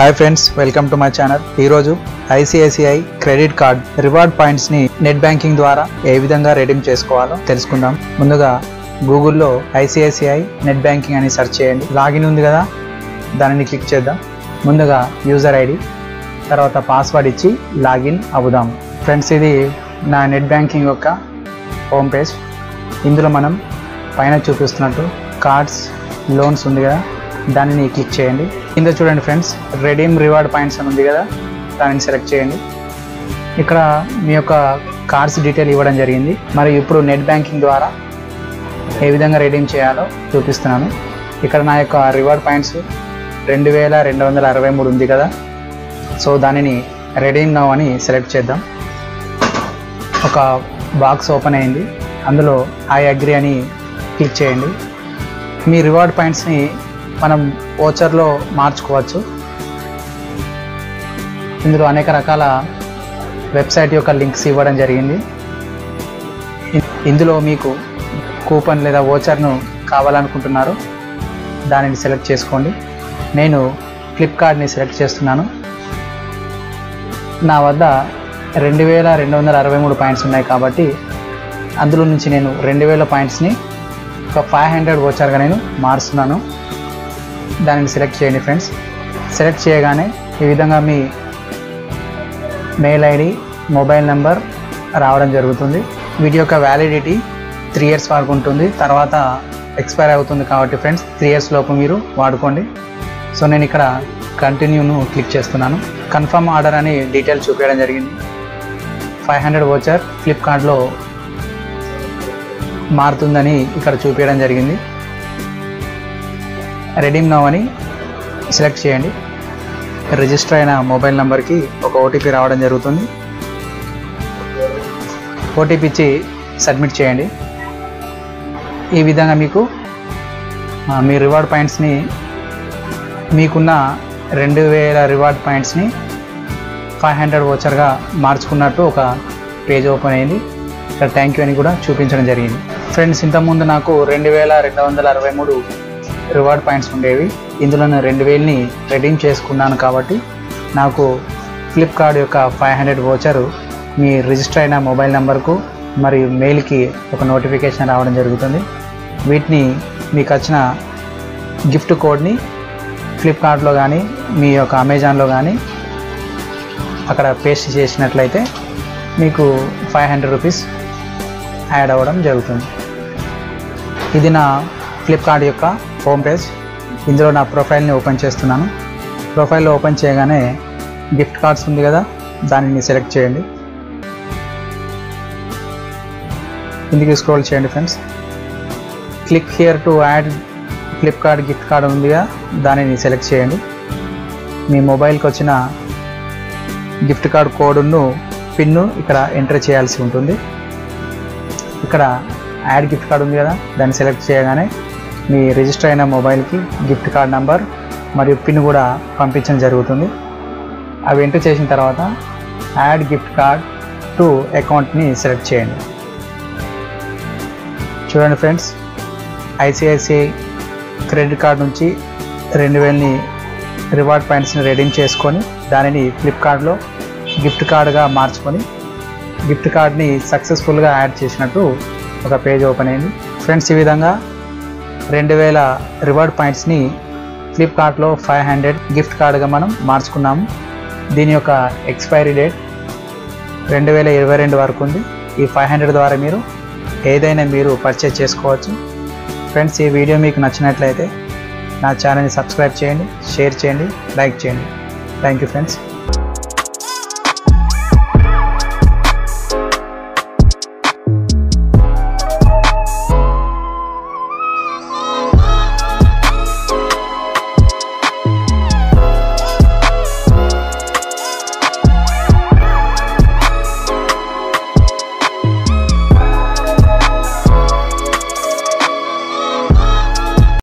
hi friends welcome to my channel ఈరోజు ICICI credit card reward points ని net banking ద్వారా ఏ విధంగా రెడీమ్ చేసుకోవాలో తెలుసుకుందాం ముందుగా గూగుల్లో ఐసిఐసిఐ నెట్ బ్యాంకింగ్ అని సెర్చ్ చేయండి లాగిన్ ఉంది కదా దానిని క్లిక్ చేద్దాం ముందుగా యూజర్ ఐడి తర్వాత పాస్వర్డ్ ఇచ్చి లాగిన్ అవుదాం ఫ్రెండ్స్ ఇది నా నెట్ బ్యాంకింగ్ యొక్క హోమ్ పేజ్ ఇందులో మనం పైన చూపిస్తున్నట్టు కార్డ్స్ లోన్స్ ఉంది కదా దానిని క్లిక్ చేయండి కింద చూడండి ఫ్రెండ్స్ రెడీమ్ రివార్డ్ పాయింట్స్ అని ఉంది కదా దానిని సెలెక్ట్ చేయండి ఇక్కడ మీ యొక్క కార్డ్స్ డీటెయిల్ ఇవ్వడం జరిగింది మరి ఇప్పుడు నెట్ బ్యాంకింగ్ ద్వారా ఏ విధంగా రెడీమ్ చేయాలో చూపిస్తున్నాను ఇక్కడ నా యొక్క రివార్డ్ పాయింట్స్ రెండు వేల రెండు వందల అరవై మూడు ఉంది కదా సో దానిని రెడీమ్ నౌ అని సెలెక్ట్ చేద్దాం ఒక బాక్స్ ఓపెన్ అయింది అందులో ఐ అగ్రి అని క్లిక్ చేయండి మీ రివార్డ్ పాయింట్స్ని మనం ఓచర్లో మార్చుకోవచ్చు ఇందులో అనేక రకాల వెబ్సైట్ యొక్క లింక్స్ ఇవ్వడం జరిగింది ఇ- ఇందులో మీకు కూపన్ లేదా ఓచర్ను కావాలనుకుంటున్నారు దానిని సెలెక్ట్ చేసుకోండి నేను ఫ్లిప్కార్ట్ని సెలెక్ట్ చేస్తున్నాను నా వద్ద రెండు వేల రెండు వందల అరవై మూడు పాయింట్స్ ఉన్నాయి కాబట్టి అందులో నుంచి నేను రెండు వేల పాయింట్స్ని ఒక ఫైవ్ హండ్రెడ్ వచ్చారుగా నేను మారుస్తున్నాను దానిని సెలెక్ట్ చేయండి ఫ్రెండ్స్ సెలెక్ట్ చేయగానే ఈ విధంగా మీ మెయిల్ ఐడి మొబైల్ నెంబర్ రావడం జరుగుతుంది వీటి యొక్క వ్యాలిడిటీ త్రీ ఇయర్స్ వరకు ఉంటుంది తర్వాత ఎక్స్పైర్ అవుతుంది కాబట్టి ఫ్రెండ్స్ త్రీ ఇయర్స్ లోపు మీరు వాడుకోండి సో నేను ఇక్కడ కంటిన్యూను క్లిక్ చేస్తున్నాను కన్ఫర్మ్ ఆర్డర్ అని డీటెయిల్ చూపించడం జరిగింది ఫైవ్ హండ్రెడ్ ఓచర్ ఫ్లిప్కార్ట్లో మారుతుందని ఇక్కడ చూపించడం జరిగింది రెడీమ్ నౌ అని సెలెక్ట్ చేయండి రిజిస్టర్ అయిన మొబైల్ నెంబర్కి ఒక ఓటీపీ రావడం జరుగుతుంది ఓటీపీ ఇచ్చి సబ్మిట్ చేయండి ఈ విధంగా మీకు ఆ, మీ రివార్డ్ పాయింట్స్ని మీకున్న రెండు వేల రివార్డ్ పాయింట్స్ని ఫైవ్ హండ్రెడ్ ఓచర్గా మార్చుకున్నట్టు ఒక పేజ్ ఓపెన్ అయింది ఇక్కడ థ్యాంక్ యూ అని కూడా చూపించడం జరిగింది ఫ్రెండ్స్ ఇంతకుముందు నాకు రెండు వేల రెండు వందల అరవై మూడు రివార్డ్ పాయింట్స్ ఉండేవి ఇందులో నేను రెండు వేలని రెడీమ్ చేసుకున్నాను కాబట్టి నాకు ఫ్లిప్కార్ట్ యొక్క ఫైవ్ హండ్రెడ్ ఓచరు మీ రిజిస్టర్ అయిన మొబైల్ నెంబర్కు మరియు మెయిల్కి ఒక నోటిఫికేషన్ రావడం జరుగుతుంది వీటిని మీకు వచ్చిన గిఫ్ట్ కోడ్ని ఫ్లిప్కార్ట్లో కానీ మీ యొక్క అమెజాన్లో కానీ అక్కడ పేస్ట్ చేసినట్లయితే మీకు ఫైవ్ హండ్రెడ్ రూపీస్ యాడ్ అవ్వడం జరుగుతుంది ఇది నా ఫ్లిప్కార్ట్ యొక్క హోమ్ పేజ్ ఇందులో నా ప్రొఫైల్ని ఓపెన్ చేస్తున్నాను ప్రొఫైల్లో ఓపెన్ చేయగానే గిఫ్ట్ కార్డ్స్ ఉంది కదా దానిని సెలెక్ట్ చేయండి ఇందుకు స్క్రోల్ చేయండి friends click here to add Flipkart gift card ఉందిగా దానిని సెలెక్ట్ చేయండి మీ మొబైల్కి వచ్చిన గిఫ్ట్ కార్డ్ కోడ్ను పిన్ను ఇక్కడ ఎంటర్ చేయాల్సి ఉంటుంది ఇక్కడ యాడ్ గిఫ్ట్ కార్డ్ ఉంది కదా దాన్ని సెలెక్ట్ చేయగానే మీ రిజిస్టర్ అయిన మొబైల్కి గిఫ్ట్ కార్డ్ నంబర్ మరియు పిన్ కూడా పంపించడం జరుగుతుంది అవి ఎంటర్ చేసిన తర్వాత యాడ్ గిఫ్ట్ కార్డ్ టు అకౌంట్ని సెలెక్ట్ చేయండి చూడండి ఫ్రెండ్స్ ఐసిఐసిఐ క్రెడిట్ కార్డ్ నుంచి రెండు వేలని రివార్డ్ పాయింట్స్ని రెడీమ్ చేసుకొని దానిని ఫ్లిప్కార్ట్లో గిఫ్ట్ కార్డ్గా మార్చుకొని గిఫ్ట్ కార్డ్ని సక్సెస్ఫుల్గా యాడ్ చేసినట్టు ఒక పేజ్ ఓపెన్ అయింది ఫ్రెండ్స్ ఈ విధంగా రెండు వేల రివార్డ్ పాయింట్స్ని ఫ్లిప్కార్ట్లో ఫైవ్ హండ్రెడ్ గిఫ్ట్ కార్డ్గా మనం మార్చుకున్నాము దీని యొక్క ఎక్స్పైరీ డేట్ రెండు వేల ఇరవై రెండు వరకు ఉంది ఈ ఫైవ్ హండ్రెడ్ ద్వారా మీరు ఏదైనా మీరు పర్చేజ్ చేసుకోవచ్చు ఫ్రెండ్స్ ఈ వీడియో మీకు నచ్చినట్లయితే నా ఛానల్ని సబ్స్క్రైబ్ చేయండి షేర్ చేయండి లైక్ చేయండి థ్యాంక్ యూ ఫ్రెండ్స్